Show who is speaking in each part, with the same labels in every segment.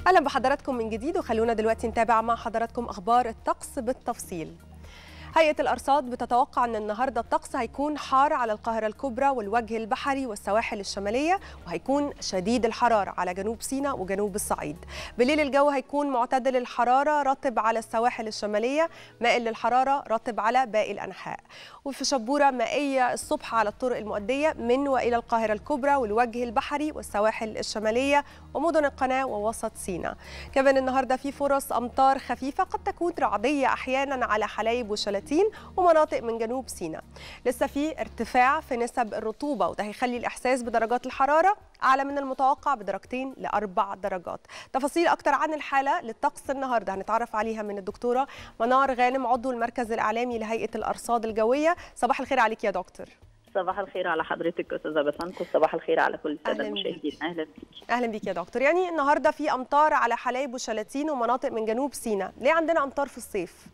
Speaker 1: اهلا بحضراتكم من جديد وخلونا دلوقتي نتابع مع حضراتكم اخبار الطقس بالتفصيل هيئة الأرصاد بتتوقع أن النهاردة الطقس هيكون حار على القاهرة الكبرى والوجه البحري والسواحل الشمالية وهيكون شديد الحرارة على جنوب سيناء وجنوب الصعيد بالليل الجو هيكون معتدل الحرارة رطب على السواحل الشمالية مائل للحرارة رطب على باقي الأنحاء وفي شبورة مائية الصبح على الطرق المؤدية من وإلى القاهرة الكبرى والوجه البحري والسواحل الشمالية ومدن القناة ووسط سيناء كمان النهاردة في فرص أمطار خفيفة قد تكون رعدية أحيانا على حلايب وشلاتين ومناطق من جنوب سيناء لسه في ارتفاع في نسب الرطوبة وده هيخلي الإحساس بدرجات الحرارة أعلى من المتوقع بدرجتين لأربع درجات تفاصيل أكتر عن الحالة للطقس النهاردة هنتعرف عليها من الدكتورة منار غانم عضو المركز الإعلامي لهيئة الأرصاد الجوية صباح الخير عليك يا دكتور
Speaker 2: صباح الخير على حضرتك استاذه بسنت وصباح الخير على كل الساده
Speaker 1: أهلاً
Speaker 2: المشاهدين
Speaker 1: بيكي.
Speaker 2: اهلا بيك
Speaker 1: اهلا بيك يا دكتور يعني النهارده في امطار على حلايب وشلاتين ومناطق من جنوب سيناء ليه عندنا امطار في الصيف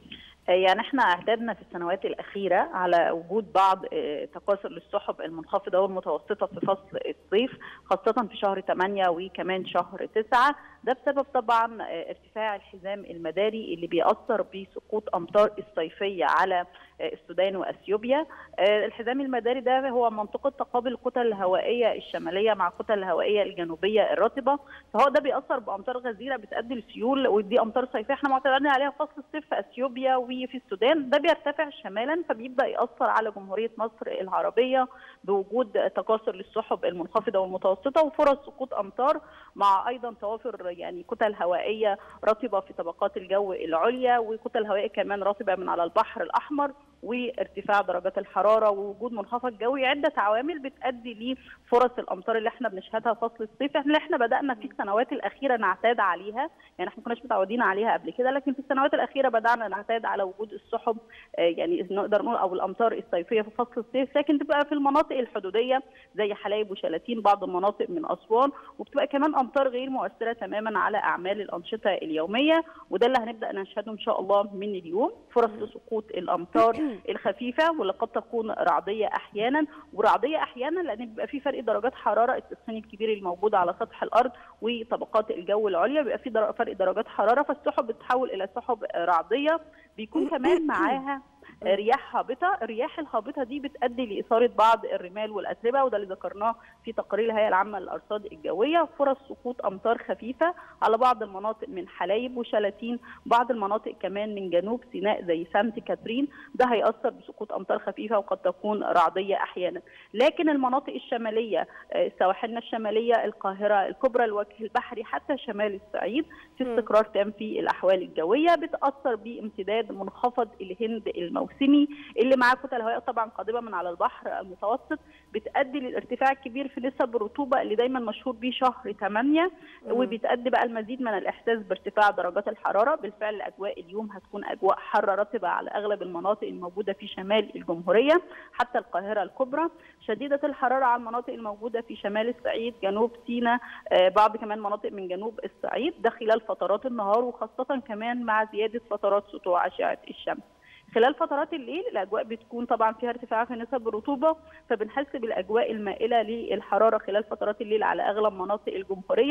Speaker 2: يعني احنا اعتدنا في السنوات الاخيره على وجود بعض آه، تكاثر للسحب المنخفضه والمتوسطه في فصل الصيف خاصه في شهر 8 وكمان شهر 9 ده بسبب طبعا آه، ارتفاع الحزام المداري اللي بيأثر بسقوط امطار الصيفيه على آه، السودان واثيوبيا آه، الحزام المداري ده هو منطقه تقابل الكتل الهوائيه الشماليه مع الكتل الهوائيه الجنوبيه الرطبه فهو ده بيأثر بامطار غزيره بتؤدي لسيول ودي امطار صيفيه احنا معتمدين عليها في فصل الصيف في اثيوبيا وفي السودان ده بيرتفع شمالا فبيبدا ياثر على جمهوريه مصر العربيه بوجود تكاثر للسحب المنخفضه والمتوسطه وفرص سقوط امطار مع ايضا توافر يعني كتل هوائيه رطبه في طبقات الجو العليا وكتل هوائيه كمان رطبه من على البحر الاحمر وارتفاع درجات الحراره ووجود منخفض جوي عده عوامل بتؤدي لفرص الامطار اللي احنا بنشهدها في فصل الصيف احنا اللي احنا بدانا في السنوات الاخيره نعتاد عليها يعني احنا ما كناش متعودين عليها قبل كده لكن في السنوات الاخيره بدانا نعتاد على وجود السحب آه، يعني نقدر نقول او الامطار الصيفيه في فصل الصيف لكن تبقى في المناطق الحدوديه زي حلايب وشلاتين بعض المناطق من اسوان وبتبقى كمان امطار غير مؤثره تماما على اعمال الانشطه اليوميه وده اللي هنبدا نشهده ان شاء الله من اليوم فرص لسقوط الامطار الخفيفه واللي قد تكون رعديه احيانا ورعديه احيانا لان بيبقى في فرق درجات حراره التسخين الكبير الموجود على سطح الارض وطبقات الجو العليا بيبقى في در- فرق درجات حراره فالسحب بتتحول الى سحب رعديه بيكون كمان معاها رياح هابطه، الرياح الهابطه دي بتؤدي لاثاره بعض الرمال والاتربه وده اللي ذكرناه في تقارير الهيئه العامه للارصاد الجويه، فرص سقوط امطار خفيفه على بعض المناطق من حلايب وشلاتين، بعض المناطق كمان من جنوب سيناء زي سانت كاترين، ده هيأثر بسقوط امطار خفيفه وقد تكون رعديه احيانا، لكن المناطق الشماليه آه، سواحلنا الشماليه القاهره الكبرى الوجه البحري حتى شمال الصعيد في
Speaker 1: مم.
Speaker 2: استقرار تام في الاحوال الجويه بتاثر بامتداد منخفض الهند الموسمي اللي معاه كتل هواء طبعا قادمه من على البحر المتوسط بتؤدي للارتفاع الكبير في نسب الرطوبه اللي دايما مشهور بيه شهر 8 وبتؤدي بقى المزيد من الاحساس بارتفاع درجات الحراره بالفعل اجواء اليوم هتكون اجواء حاره رطبه على اغلب المناطق الموجوده في شمال الجمهوريه حتى القاهره الكبرى شديده الحراره على المناطق الموجوده في شمال الصعيد جنوب سيناء آه، بعض كمان مناطق من جنوب الصعيد ده خلال فترات النهار وخاصه كمان مع زياده فترات سطوع اشعه الشمس خلال فترات الليل الاجواء بتكون طبعا فيها ارتفاع في نسب الرطوبه فبنحس بالاجواء المائله للحراره خلال فترات الليل على اغلب مناطق الجمهوريه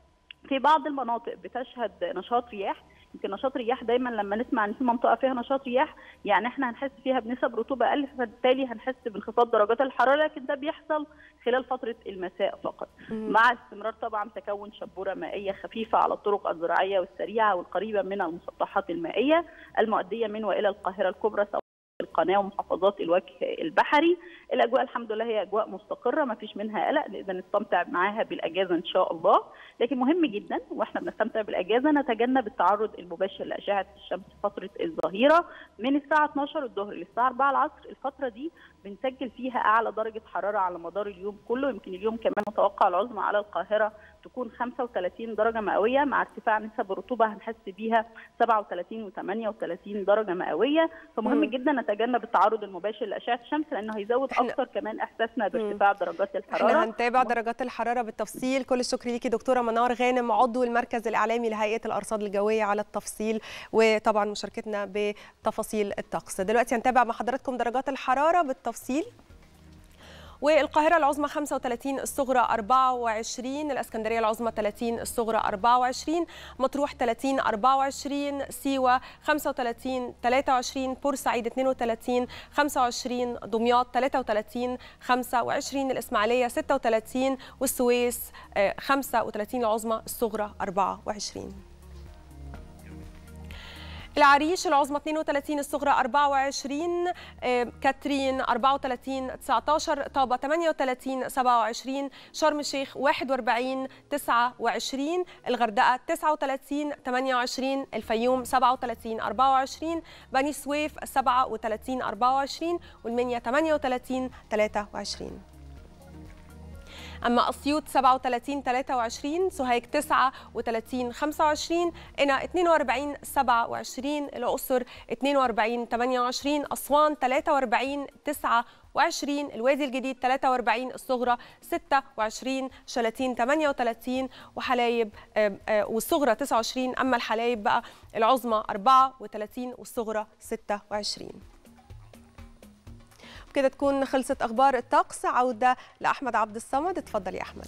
Speaker 2: في بعض المناطق بتشهد نشاط رياح يمكن نشاط الرياح دايما لما نسمع ان في منطقه فيها نشاط رياح يعني احنا هنحس فيها بنسب رطوبه اقل فبالتالي هنحس بانخفاض درجات الحراره لكن ده بيحصل خلال فتره المساء فقط مع استمرار طبعا تكون شبوره مائيه خفيفه على الطرق الزراعيه والسريعه والقريبه من المسطحات المائيه المؤديه من والى القاهره الكبرى سواء القناه ومحافظات الوجه البحري الاجواء الحمد لله هي اجواء مستقره ما فيش منها قلق نقدر نستمتع معاها بالاجازه ان شاء الله لكن مهم جدا واحنا بنستمتع بالاجازه نتجنب التعرض المباشر لاشعه الشمس فتره الظهيره من الساعه 12 الظهر للساعه 4 العصر الفتره دي بنسجل فيها اعلى درجه حراره على مدار اليوم كله يمكن اليوم كمان متوقع العظمى على القاهره تكون 35 درجه مئويه مع ارتفاع نسب الرطوبه هنحس بيها 37 و38 درجه مئويه فمهم
Speaker 1: مم.
Speaker 2: جدا نتجنب التعرض المباشر لاشعه الشمس لانه هيزود
Speaker 1: إحنا-
Speaker 2: اكثر كمان احساسنا بارتفاع درجات الحراره
Speaker 1: احنا هنتابع درجات الحراره بالتفصيل كل الشكر ليكي دكتوره منار غانم عضو المركز الاعلامي لهيئه الارصاد الجويه على التفصيل وطبعا مشاركتنا بتفاصيل الطقس دلوقتي هنتابع مع حضراتكم درجات الحراره بالتفصيل والقاهرة العظمى 35 الصغرى 24 الإسكندرية العظمى 30 الصغرى 24 مطروح 30 24 سيوة 35 23 بورسعيد 32 25 دمياط 33 25 الإسماعيلية 36 والسويس 35 العظمى الصغرى 24 العريش العظمى 32 الصغرى 24 كاترين 34 19 طابة 38 27 شرم الشيخ 41 29 الغردقة 39 28 الفيوم 37 24 بني سويف 37 24 والمنيا 38 23 اما اسيوط 37 23 سوهاج 39 25 قنا 42 27 الاقصر 42 28 اسوان 43 29 الوادي الجديد 43 الصغرى 26 شلاتين 38 وحلايب والصغرى 29 اما الحلايب بقى العظمى 34 والصغرى 26 بكده تكون خلصت اخبار الطقس عوده لاحمد عبد الصمد اتفضل يا احمد